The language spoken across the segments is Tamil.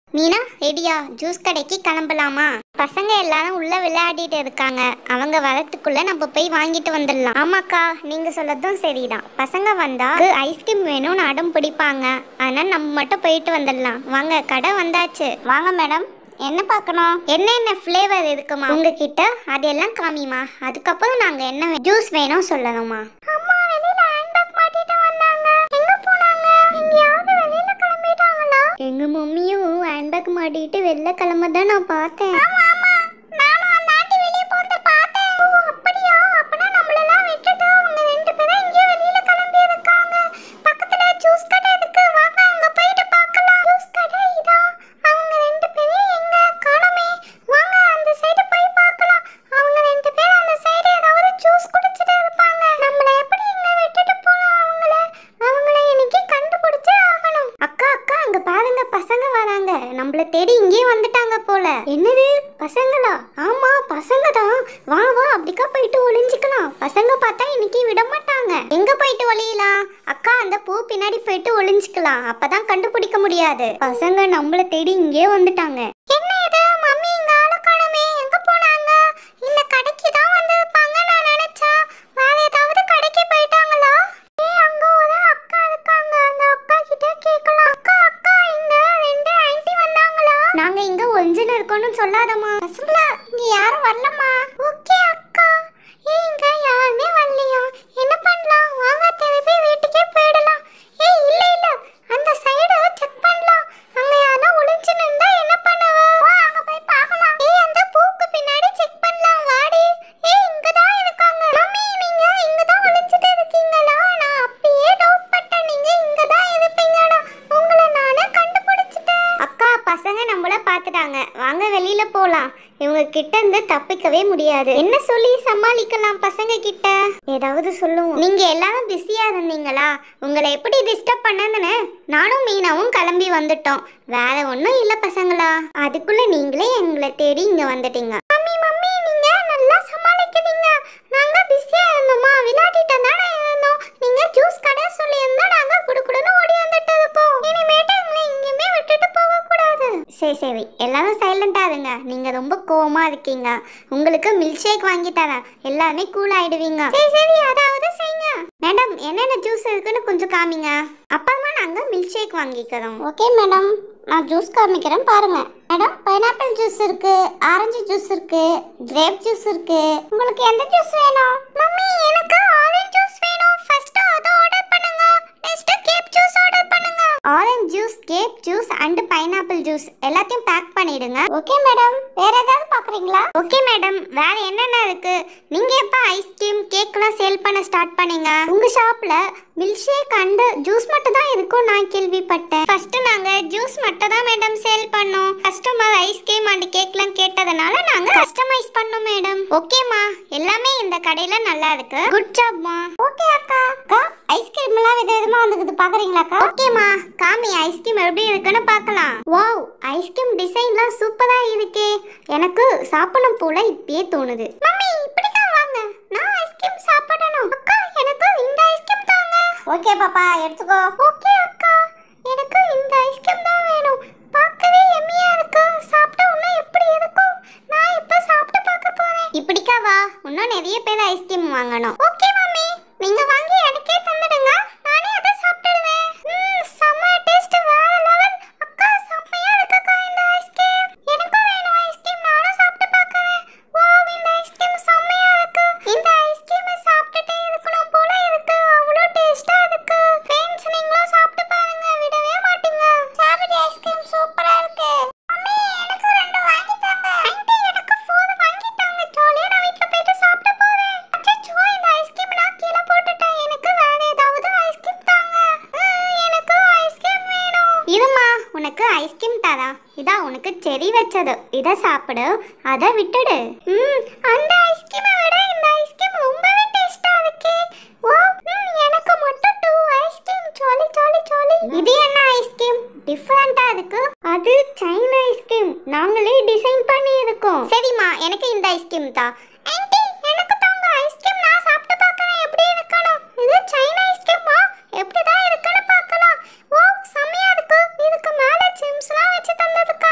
மீனா ரெடியா ஜூஸ் கடைக்கு கிளம்பலாமா பசங்க எல்லாரும் உள்ள விளையாடிட்டு இருக்காங்க அவங்க வரத்துக்குள்ள நம்ம போய் வாங்கிட்டு வந்துடலாம் ஆமாக்கா நீங்க சொல்லதும் சரிதான் பசங்க வந்தா ஐஸ்கிரீம் வேணும்னு அடம் பிடிப்பாங்க அதனால நம்ம மட்டும் போயிட்டு வந்துடலாம் வாங்க கடை வந்தாச்சு வாங்க மேடம் என்ன பார்க்கணும் என்னென்ன ஃப்ளேவர் இருக்குமா உங்ககிட்ட அதெல்லாம் காமிமா அதுக்கப்புறம் நாங்க என்ன ஜூஸ் வேணும் சொல்லணுமா அம்மா வெளியில ஹேண்ட்பேக் மாட்டிட்டு வந்தாங்க எங்க போனாங்க எங்கயாவது வெளியில கிளம்பிட்டாங்களா எங்க மம்மியும் ஹேண்ட்பேக் மாட்டிட்டு வெளில கிளம்ப தான் நான் பார்த்தேன் ஆமா ஆமா நானும் அந்த ஆண்டி வெளிய போறத பார்த்தேன் ஓ அப்படியா அப்பனா நம்மளெல்லாம் விட்டுட்டு அவங்க ரெண்டு பேரும் இங்கே வெளியில கிளம்பி இருக்காங்க பக்கத்துல ஜூஸ் கடை இருக்கு வாங்க அங்க போயிட்டு பார்க்கலாம் ஜூஸ் கடை இதா அவங்க ரெண்டு பேரும் எங்க காணோமே வாங்க அந்த சைடு போய் பார்க்கலாம் அவங்க ரெண்டு பேரும் அந்த சைடு ஏதாவது ஜூஸ் குடிச்சிட்டு இருப்பாங்க நம்மள எப்படி இங்க விட்டுட்டு போலாம் அவங்கள அவங்கள இன்னைக்கு கண்டுபிடிச்சே ஆகணும் அக்கா அக்கா அங்க பாருங்க பசங்க வராங்க நம்மள தேடி இங்கே வந்துட்டாங்க போல என்னது பசங்களா ஆமா பசங்க தான் வா வா அப்படிக்கா போயிட்டு ஒளிஞ்சுக்கலாம் பசங்க பார்த்தா இன்னைக்கு விட மாட்டாங்க எங்க போயிட்டு ஒளியலாம் அக்கா அந்த பூ பின்னாடி போயிட்டு ஒளிஞ்சுக்கலாம் அப்பதான் கண்டுபிடிக்க முடியாது பசங்க நம்மள தேடி இங்கே வந்துட்டாங்க என்ன இது மம்மி இங்க ஆள காணோமே எங்க போனாங்க இந்த கடைக்கு தான் வந்திருப்பாங்க நான் நினைச்சா வேற ஏதாவது கடைக்கு போயிட்டாங்களா ஏய் அங்க ஒரு அக்கா இருக்காங்க அந்த அக்கா கிட்ட கேட்கலாம் அக்கா அக்கா இங்க ரெண்டு ஆன்ட்டி வந்தாங்களா நாங்க இங்க ஒளிஞ்சுன்னு இருக்கோம்னு சொல்லாதம்மா பசங்களா இங்க யாரும் வரலம்மா ஓகே அக்கா ஏய் இங்க யாருமே வரலையா என்ன பண்ணலாம் வாங்க திருப்பி வீட்டுக்கே போயிடலாம் ஏய் இல்ல இல்ல அந்த சைடு செக் பண்ணலாம் அங்க யாரோ ஒளிஞ்சுன்னு இருந்தா என்ன பண்ணுவ வா அங்க போய் பார்க்கலாம் ஏய் அந்த பூக்கு பின்னாடி செக் பண்ணலாம் வாடி ஏய் இங்க தான் இருக்காங்க மம்மி நீங்க இங்க தான் ஒளிஞ்சிட்டு இருக்கீங்களா நான் அப்பயே டவுட் பட்டேன் நீங்க இங்க தான் இருப்பீங்கடா உங்களை நானே கண்டுபிடிச்சிட்டேன் அக்கா பசங்க நம்மள பார்த்துட்டாங்க வாங்க வெளியில போலாம் இவங்க கிட்ட இருந்து தப்பிக்கவே முடியாது என்ன சொல்லி சமாளிக்கலாம் பசங்க கிட்ட ஏதாவது சொல்லுவோம் நீங்க எல்லாரும் பிஸியா இருந்தீங்களா உங்களை எப்படி டிஸ்டர்ப் பண்ணதுன்னு நானும் மீனாவும் கிளம்பி வந்துட்டோம் வேற ஒண்ணும் இல்ல பசங்களா அதுக்குள்ள நீங்களே எங்களை தேடி இங்க வந்துட்டீங்க மம்மி மம்மி நீங்க நல்லா சமாளிக்கிறீங்க நாங்க பிஸியா இருந்தோமா விளையாடிட்டு தானே இருந்தோம் நீங்க ஜூஸ் கடை சொல்லி இருந்தா நாங்க குடுக்குடுன்னு ஓடி வந்துட்டு இருப்போம் இனிமேட்டு எங்களை எங்கேயுமே விட்டுட்டு போக கூடாது சரி சரி எல்லாரும் சைலண்டா இருங்க நீங்க ரொம்ப கோவமா இருக்கீங்க உங்களுக்கு மில்க் ஷேக் வாங்கி தரேன் எல்லாருமே கூல் ஆயிடுவீங்க சரி சரி அதாவது செய்யுங்க மேடம் என்னென்ன ஜூஸ் இருக்குன்னு கொஞ்சம் காமிங்க அப்புறமா நாங்க மில்க் ஷேக் வாங்கிக்கிறோம் ஓகே மேடம் நான் ஜூஸ் காமிக்கிறேன் பாருங்க மேடம் பைனாப்பிள் ஜூஸ் இருக்கு ஆரஞ்சு ஜூஸ் இருக்கு கிரேப் ஜூஸ் இருக்கு உங்களுக்கு எந்த ஜூஸ் வேணும் மம்மி எனக்கு ஆரஞ்சு ஜூஸ் வேணும் ஃபர்ஸ்ட் அதை ஆர்டர் பண்ணுங்க நெக்ஸ்ட் கேப் ஜூஸ் ஆர்டர் பண்ணுங்க orange juice grape juice and pineapple juice எல்லாத்தையும் பேக் பண்ணிடுங்க ஓகே மேடம் வேற ஏதாவது பாக்குறீங்களா ஓகே மேடம் வேற என்னென்ன இருக்கு நீங்க எப்ப ஐஸ்கிரீம் கேக்லாம் சேல் பண்ண ஸ்டார்ட் பண்ணீங்க உங்க ஷாப்ல மில்க் ஷேக் அண்ட் ஜூஸ் மட்டும் தான் இருக்கும் நான் கேள்விப்பட்டேன் ஃபர்ஸ்ட் நாங்க ஜூஸ் மட்டும் தான் மேடம் சேல் பண்ணோம் கஸ்டமர் ஐஸ்கிரீம் அண்ட் கேக்லாம் கேட்டதனால நாங்க கஸ்டமைஸ் பண்ணோம் மேடம் ஓகேமா எல்லாமே இந்த கடையில நல்லா இருக்கு குட் ஜாப்மா ஓகே அக்கா அக்கா ஐஸ்கிரீம் எல்லாம் விதவிதமா வந்துக்குது பாக்குறீங்களாக்கா ஓகேமா காமி ஐஸ்கிரீம் எப்படி இருக்குன்னு பார்க்கலாம் வாவ் ஐஸ்கிரீம் டிசைன்லாம் சூப்பரா இருக்கே எனக்கு சாப்பிடணும் போல இப்பயே தோணுது மம்மி இப்படிதான் வாங்க நான் ஐஸ்கிரீம் சாப்பிடணும் அக்கா எனக்கு இந்த ஐஸ்கிரீம் தாங்க ஓகே பாப்பா எடுத்துக்கோ ஓகே அக்கா எனக்கு இந்த ஐஸ்கிரீம் தான் வேணும் பார்க்கவே எம்மியா இருக்கு சாப்பிட்டா இன்னும் எப்படி இருக்கும் நான் இப்ப சாப்பிட்டு பார்க்க போறேன் இப்படிக்கா வா இன்னும் நிறைய பேர் ஐஸ்கிரீம் வாங்கணும் ஓகே மம்மி நீங்க வாங்கி எனக்கே தந்துடுங்க நானே அதை சாப்பிட்டுடுவேன் ம் செம்ம டேஸ்ட் வேற லெவல் அக்கா செம்மையா இருக்குக்கா இந்த ஐஸ்கிரீம் எனக்கும் வேணும் ஐஸ்கிரீம் நானும் சாப்பிட்டு பார்க்கறேன் வாவ் இந்த ஐஸ்கிரீம் செம்மையா இருக்கு இந்த ஐஸ்கிரீமை சாப்பிட்டுட்டே இருக்கணும் போல இருக்கு அவ்வளோ டேஸ்டா இருக்கு ஃப்ரெண்ட்ஸ் நீங்களும் சாப்பிட்டு பாருங்க விடவே மாட்டீங்க ஸ்ட்ராபெரி ஐஸ்கிரீம் சூப்பரா இருக்கு மம்மி எனக்கு ரெண்டு வாங்கி தாங்க ஆண்டி எனக்கு ஃபோர் வாங்கி தாங்க ஜாலியா நான் வீட்ல போயிட்டு சாப்பிட்டு போறேன் அச்சச்சோ இந்த ஐஸ்கிரீம் நான் கீழே போட்டுட்டேன் எனக்கு வேற ஏதாவது ஐஸ்கிரீம் தாங்க உம், எனக்கு ஐஸ்கிரீம் வேணும் இருமா உனக்கு ஐஸ்கிரீம் தரா இதா உனக்கு செரி வச்சது இதை சாப்பிடு அதை விட்டுடு ம் அந்த ஐஸ்கிரீமை விட இந்த ஐஸ்கிரீம் ரொம்பவே டேஸ்டா இருக்கே ஓ ம், எனக்கு மட்டும் two ice cream jolly jolly jolly இது என்ன ஐஸ்கிரீம் டிஃபரெண்டா இருக்கு அது சைனா ஐஸ்கிரீம் நாங்களே டிசைன் பண்ணி இருக்கோம் சரிம்மா எனக்கு இந்த ஐஸ்கிரீம் தான் ஆன்ட்டி எனக்கு தாங்க ஐஸ்கிரீம் நான் சாப்பிட்டு பார்க்கறேன் எப்படி இருக்கணும் இது சைனா ஐஸ்கிரீமா எப்படி தான் இருக்குன்னு பார்க்கலாம் ஓ செம்மையா இருக்கு இதுக்கு மேல சிம்ஸ்லாம் வச்சு தந்ததுக்கு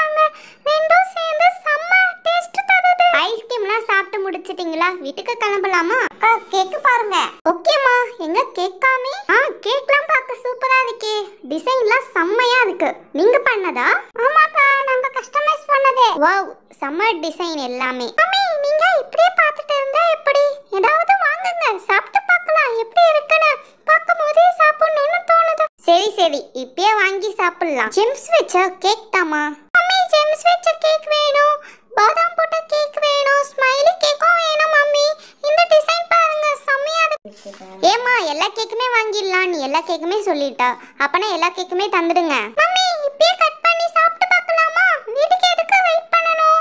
சரிங்களா வீட்டுக்கு கிளம்பலாமா அக்கா கேக்கு பாருங்க ஓகேம்மா எங்க கேக் காமி ஆ கேக்லாம் பார்க்க சூப்பரா இருக்கே டிசைன்லாம் செம்மையா இருக்கு நீங்க பண்ணதா ஆமாக்கா நாங்க கஸ்டமைஸ் பண்ணதே வாவ் செம்ம டிசைன் எல்லாமே அம்மி நீங்க இப்படியே பார்த்துட்டு இருந்தா எப்படி ஏதாவது வாங்குங்க சாப்பிட்டு பார்க்கலாம் எப்படி இருக்குன்னு பார்க்கும்போதே சாப்பிடணும்னு தோணுது சரி சரி இப்பயே வாங்கி சாப்பிடலாம் ஜெம்ஸ் வச்ச கேக் தாமா மம்மி ஜெம்ஸ் வச்ச கேக் வேணும் பாதாம் போட்ட கேக் வேணும் ஸ்மைலி கேக்கும் வேணும் மம்மி இந்த டிசைன் பாருங்க செம்மையா இருக்கு ஏமா எல்லா கேக்குமே வாங்கிடலாம் நீ எல்லா கேக்குமே சொல்லிட்டா அப்பனா எல்லா கேக்குமே தந்துடுங்க மம்மி இப்பயே கட் பண்ணி சாப்பிட்டு பார்க்கலாமா வீட்டுக்கு எதுக்கு வெயிட் பண்ணணும்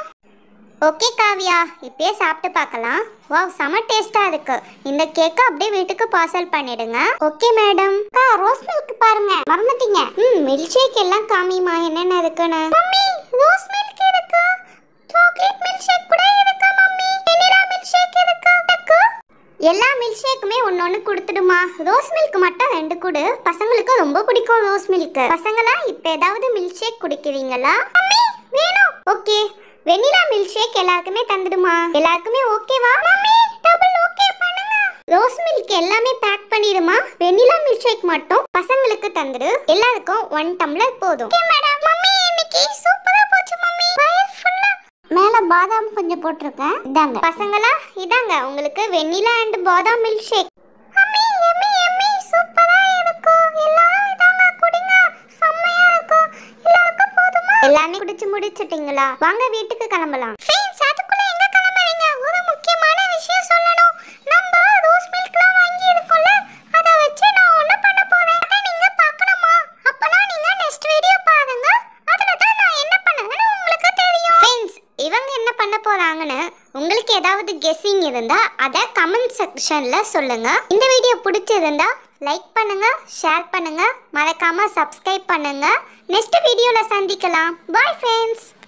ஓகே காவியா இப்பயே சாப்பிட்டு பார்க்கலாம் வாவ் செம டேஸ்டா இருக்கு இந்த கேக்கை அப்படியே வீட்டுக்கு பார்சல் பண்ணிடுங்க ஓகே மேடம் அக்கா ரோஸ் மில்க் பாருங்க மறந்துட்டீங்க ம் மில்க் ஷேக் எல்லாம் காமிமா என்னென்ன இருக்குன்னு மம்மி ரோஸ் மில்க் இருக்கு சாக்லேட் மில்க் ஷேக் கூட இருக்கு மம்மி வெனிலா மில்க் ஷேக் இருக்கு இருக்கு எல்லா மில்க் ஷேக்குமே ஒன்னொன்னு கொடுத்துடுமா ரோஸ் மில்க் மட்டும் ரெண்டு கொடு பசங்களுக்கு ரொம்ப பிடிக்கும் ரோஸ் மில்க் பசங்களா இப்ப ஏதாவது மில்க் ஷேக் குடிக்கிறீங்களா மம்மி வேணும் ஓகே வெனிலா மில்க் ஷேக் எல்லாருக்குமே தந்துடுமா எல்லாருக்குமே ஓகேவா மம்மி டபுள் ஓகே பண்ணுங்க ரோஸ் மில்க் எல்லாமே பேக் பண்ணிடுமா வெனிலா மில்க் ஷேக் மட்டும் பசங்களுக்கு தந்துடு எல்லாருக்கும் ஒன் டம்ளர் போதும் ஓகே மேடம் மம்மி இன்னைக்கு சூப்பரா போச்சு மம்மி வயிறு ஃபுல்லா மேல பாதாம் கொஞ்சம் போட்டிருக்கேன் இதாங்க பசங்களா இதாங்க உங்களுக்கு வெண்ணிலா அண்ட் பாதாம் மில்க் ஷேக் அம்மி எம்மி எம்மி சூப்பரா இருக்கும் எல்லாரும் இதாங்க குடிங்க செம்மையா இருக்கும் எல்லாருக்கும் போதுமா எல்லாமே குடிச்சு முடிச்சிட்டீங்களா வாங்க வீட்டுக்கு கிளம்பலாம் ஃப்ரெண்ட்ஸ் அதுக்குள்ள எங்க கிளம்புறீங்க ஒரு முக்கியமான விஷயம் சொல்லணும் நம்ம ரோஸ் மில்க்லாம் வாங்கி இருக்கோம்ல அத வச்சு நான் ஒண்ணு பண்ண போறேன் அத நீங்க பார்க்கணுமா அப்பனா நீங்க நெக்ஸ்ட் வீடியோ பாருங்க அதுல தான் நான் என்ன பண்ணுவேன்னு உங்களுக்கு தெரியும் ஃப்ரெண்ட்ஸ் இவங்க என்ன பண்ண போறாங்கன்னு உங்களுக்கு ஏதாவது கெஸ்ஸிங் இருந்தா அதை கமெண்ட் செக்ஷன்ல சொல்லுங்க இந்த வீடியோ பிடிச்சிருந்தா லைக் பண்ணுங்க ஷேர் பண்ணுங்க மறக்காம சப்ஸ்கிரைப் பண்ணுங்க நெக்ஸ்ட் வீடியோல சந்திக்கலாம் பாய் ஃப்ரெண்ட்ஸ்